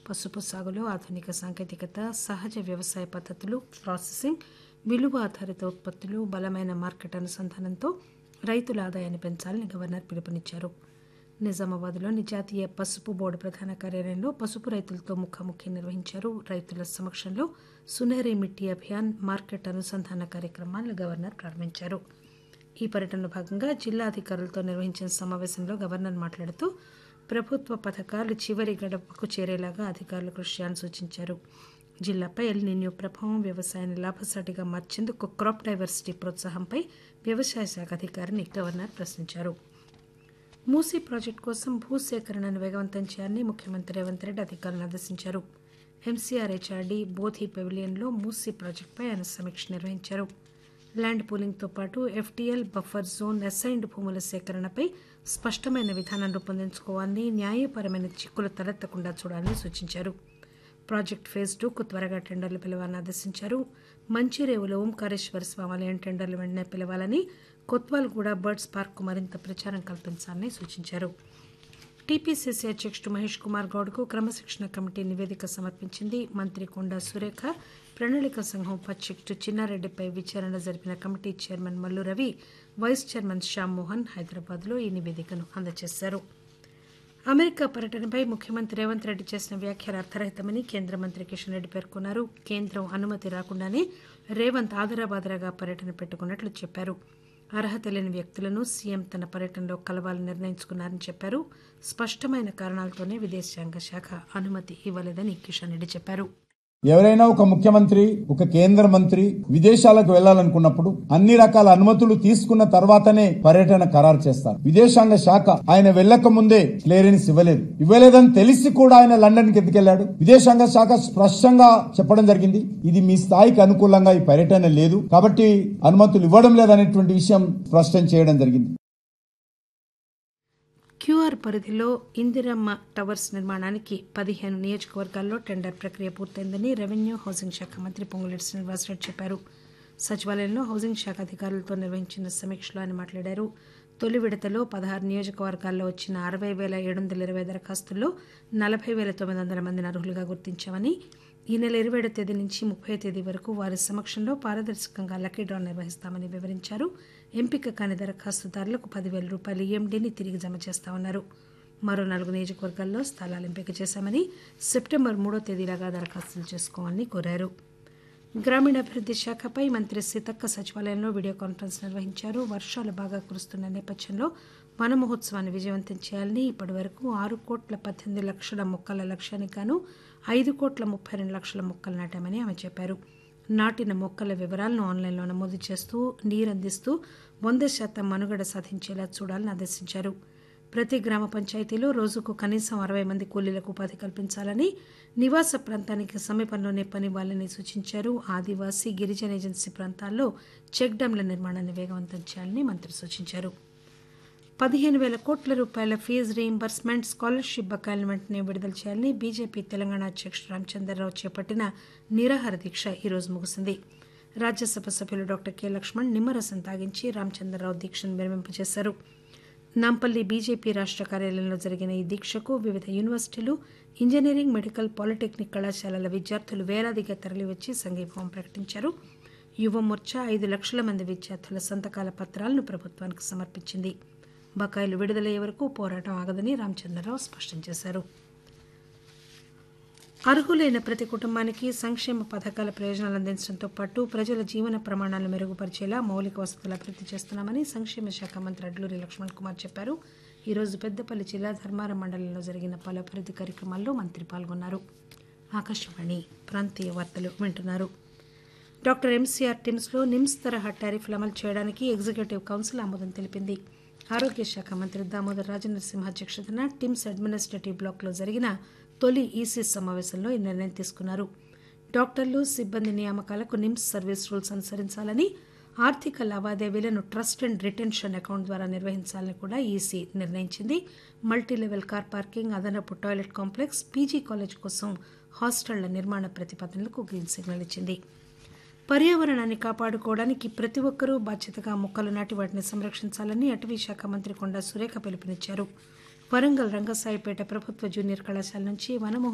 పసుపు సాగులో ఆధునిక సాంకేతికత సహజ వ్యవసాయ పద్ధతులు ప్రాసెసింగ్ విలువ ఆధారిత ఉత్పత్తులు బలమైన మార్కెట్ అనుసంధానంతో రైతుల ఆదాయాన్ని పెంచాలని గవర్నర్ పిలుపునిచ్చారు నిజామాబాద్లోని జాతీయ పసుపు బోర్డు ప్రధాన కార్యాలయంలో పసుపు రైతులతో ముఖాముఖి నిర్వహించారు రైతుల సమక్షంలో సునేరి మిట్టి అభియాన్ మార్కెట్ అనుసంధాన కార్యక్రమాలను గవర్నర్ ప్రారంభించారు ఈ పర్యటనలో భాగంగా జిల్లా అధికారులతో నిర్వహించిన సమావేశంలో గవర్నర్ మాట్లాడుతూ ప్రభుత్వ పథకాలు చివరి గడపకు చేరేలాగా అధికారులు కృషి చేయాలని సూచించారు జిల్లాపై ఎల్ నిన్యూ ప్రభావం వ్యవసాయాన్ని లాభసాటిగా మార్చేందుకు క్రాప్ డైవర్సిటీ ప్రోత్సాహంపై వ్యవసాయ శాఖ అధికారిని గవర్నర్ ప్రశ్నించారు మూసీ ప్రాజెక్టు కోసం భూసేకరణను వేగవంతం చేయాలని ముఖ్యమంత్రి రేవంత్ రెడ్డి అధికారులను ఆదేశించారు ఎంసీఆర్హెచ్ఆర్డీ బోధి పెవిలియన్లో మూసీ ప్రాజెక్టుపై ఆయన సమీక్ష నిర్వహించారు ల్యాండ్ పూలింగ్తో పాటు ఎఫ్టీఎల్ బఫర్ జోన్ అసైన్డ్ భూముల సేకరణపై స్పష్టమైన విధానం రూపొందించుకోవాలని న్యాయపరమైన చిక్కులు తలెత్తకుండా చూడాలని సూచించారు ప్రాజెక్ట్ ఫేజ్ టూకు త్వరగా టెండర్లు పిలవాలని ఆదేశించారు మంచిరేవులో ఓంకారేశ్వర స్వామివాలయం టెండర్లు వెంటనే పిలవాలని కొత్వాల్గూడ బర్డ్స్ పార్క్ మరింత ప్రచారం కల్పించాలని సూచించారు టీపీసీసీ అధ్యక్షుడు మహేష్ కుమార్ గౌడ్కు క్రమశిక్షణ కమిటీ నివేదిక సమర్పించింది మంత్రి కొండా సురేఖ ప్రణాళిక సంఘం ఉపాధ్యక్షుడు చిన్నారెడ్డిపై విచారణ జరిపిన committee chairman Mallu Ravi vice chairman Shyam Mohan హైదరాబాద్లో ఈ నివేదికను అందజేశారు అమెరికా పర్యటనపై ముఖ్యమంత్రి రేవంత్ రెడ్డి చేసిన వ్యాఖ్యలు అర్థరహితమని కేంద్ర మంత్రి కిషన్ రెడ్డి పేర్కొన్నారు కేంద్రం అనుమతి రాకుండానే రేవంత్ ఆదరాబాదరాగా పర్యటన పెట్టుకున్నట్లు చెప్పారు అర్హత లేని వ్యక్తులను సీఎం తన పర్యటనలో కలవాలని నిర్ణయించుకున్నారని చెప్పారు స్పష్టమైన కారణాలతోనే విదేశాంగ శాఖ అనుమతి ఇవ్వలేదని కిషన్ రెడ్డి చెప్పారు ఎవరైనా ఒక ముఖ్యమంత్రి ఒక కేంద్ర మంత్రి విదేశాలకు వెళ్లాలనుకున్నప్పుడు అన్ని రకాల అనుమతులు తీసుకున్న తర్వాతనే పర్యటన ఖరారు చేస్తారు విదేశాంగ శాఖ ఆయన వెళ్లక ముందే క్లియరెన్స్ ఇవ్వలేదు ఇవ్వలేదని తెలిసి కూడా ఆయన లండన్ కి ఎందుకెళ్లాడు విదేశాంగ శాఖ స్పష్టంగా చెప్పడం జరిగింది ఇది మీ స్థాయికి అనుకూలంగా ఈ పర్యటన లేదు కాబట్టి అనుమతులు ఇవ్వడం లేదనేటువంటి విషయం స్పష్టం చేయడం జరిగింది క్యూఆర్ పరిధిలో ఇందిరమ్మ టవర్స్ నిర్మాణానికి పదిహేను నియోజకవర్గాల్లో టెండర్ ప్రక్రియ పూర్తయిందని రెవెన్యూ హౌసింగ్ శాఖ మంత్రి పొంగులేటి శ్రీనివాసరెడ్డి చెప్పారు సచివాలయంలో హౌసింగ్ శాఖ అధికారులతో నిర్వహించిన సమీక్షలో ఆయన మాట్లాడారు తొలి విడతలో పదహారు నియోజకవర్గాల్లో వచ్చిన అరవై వేల ఏడు వందల ఇరవై దరఖాస్తుల్లో నలభై వేల తొమ్మిది వందల మందిని అర్హులుగా గుర్తించామని ఈ నెల ఇరవై ఏడో తేదీ నుంచి ముప్పై తేదీ వరకు వారి సమక్షంలో పారదర్శకంగా లక్కీ డ్రా నిర్వహిస్తామని వివరించారు ఎంపిక కాని దరఖాస్తుదారులకు పదివేల రూపాయల ఈఎండీని తిరిగి జమ చేస్తామన్నారు మరో నాలుగు నియోజకవర్గాల్లో స్థలాలు ఎంపిక చేశామని సెప్టెంబర్ మూడో తేదీలాగా దరఖాస్తులు చేసుకోవాలని కోరారు గ్రామీణాభివృద్ధి శాఖపై మంత్రి సీతక్క సచివాలయంలో వీడియో కాన్ఫరెన్స్ నిర్వహించారు వర్షాలు బాగా కురుస్తున్న నేపథ్యంలో వన మహోత్సవాన్ని విజయవంతం చేయాలని ఇప్పటి వరకు ఆరు కోట్ల పద్దెనిమిది లక్షల మొక్కల లక్ష్యానికి గాను ఐదు కోట్ల ముప్పై రెండు లక్షల మొక్కలు నాటామని ఆమె చెప్పారు నాటిన మొక్కల వివరాలను ఆన్లైన్లో నమోదు చేస్తూ నీరందిస్తూ వంద శాతం మనుగడ సాధించేలా చూడాలని ఆదేశించారు ప్రతి గ్రామ పంచాయతీలో రోజుకు కనీసం అరవై మంది కూలీలకు ఉపాధి కల్పించాలని నివాస ప్రాంతానికి సమీపంలోనే పనివ్వాలని సూచించారు ఆదివాసీ గిరిజన ఏజెన్సీ ప్రాంతాల్లో చెక్ డ్యాంల నిర్మాణాన్ని వేగవంతం చేయాలని మంత్రి సూచించారు పదిహేను వేల కోట్ల రూపాయల ఫీజు రీయింబర్స్మెంట్ స్కాలర్షిప్ బకాయిలను వెంటనే విడుదల చేయాలని బీజేపీ తెలంగాణ అధ్యక్షుడు రామచంద్రరావు చేపట్టిన నిరాహార దీక్ష ఈరోజు ముగిసింది రాజ్యసభ సభ్యులు డాక్టర్ కె లక్ష్మణ్ నిమ్మరసం తాగించి రామచంద్రరావు దీక్షను విరమింపజేశారు నాంపల్లి బీజేపీ రాష్ట్ర కార్యాలయంలో జరిగిన ఈ దీక్షకు వివిధ యూనివర్సిటీలు ఇంజనీరింగ్ మెడికల్ పాలిటెక్నిక్ కళాశాలల విద్యార్థులు వేలాదిగా తరలివచ్చి సంఘీభావం ప్రకటించారు యువ మోర్చా ఐదు లక్షల మంది విద్యార్థుల సంతకాల పత్రాలను ప్రభుత్వానికి సమర్పించింది బకాయిలు విడుదలయ్యే వరకు పోరాటం ఆగదని రామచంద్రరావు స్పష్టం చేశారు అర్హులైన ప్రతి కుటుంబానికి సంక్షేమ పథకాల ప్రయోజనాలు అందించడంతో పాటు ప్రజల జీవన ప్రమాణాలు మెరుగుపరిచేలా మౌలిక వసతులు అభివృద్ధి చేస్తున్నామని సంక్షేమ శాఖ మంత్రి అడ్లూరి లక్ష్మణ్ కుమార్ చెప్పారు ఈరోజు పెద్దపల్లి జిల్లా ధర్మారం మండలంలో జరిగిన పలు అభివృద్ధి కార్యక్రమాల్లో మంత్రి పాల్గొన్నారు ఆకాశవాణి ప్రాంతీయ వార్తలు వింటున్నారు డాక్టర్ ఎంసీఆర్ టిమ్స్లో నిమ్స్ తరహా టారిఫ్లు అమలు చేయడానికి ఎగ్జిక్యూటివ్ కౌన్సిల్ ఆమోదం తెలిపింది ఆరోగ్య శాఖ మంత్రి దామోదర్ రాజనరసింహ అధ్యక్షతన టిమ్స్ అడ్మినిస్ట్రేటివ్ బ్లాక్లో జరిగిన తొలి ఈసీ సమావేశంలో ఈ నిర్ణయం తీసుకున్నారు డాక్టర్లు సిబ్బంది నియామకాలకు నిమ్స్ సర్వీస్ రూల్స్ అనుసరించాలని ఆర్థిక లావాదేవీలను ట్రస్ట్ అండ్ రిటెన్షన్ అకౌంట్ ద్వారా నిర్వహించాలని కూడా ఈసీ నిర్ణయించింది మల్టీ లెవెల్ కార్ పార్కింగ్ అదనపు టాయిలెట్ కాంప్లెక్స్ పీజీ కాలేజ్ కోసం హాస్టళ్ల నిర్మాణ ప్రతిపాదనలకు గ్రీన్ సిగ్నల్ ఇచ్చింది పర్యావరణాన్ని కాపాడుకోవడానికి ప్రతి ఒక్కరూ బాధ్యతగా మొక్కలు నాటి వాటిని సంరక్షించాలని అటవీ శాఖ మంత్రి కొండా సురేఖ పిలుపునిచ్చారు వరంగల్ రంగసాయిపేట ప్రభుత్వ జూనియర్ కళాశాల నుంచి వనమోహన్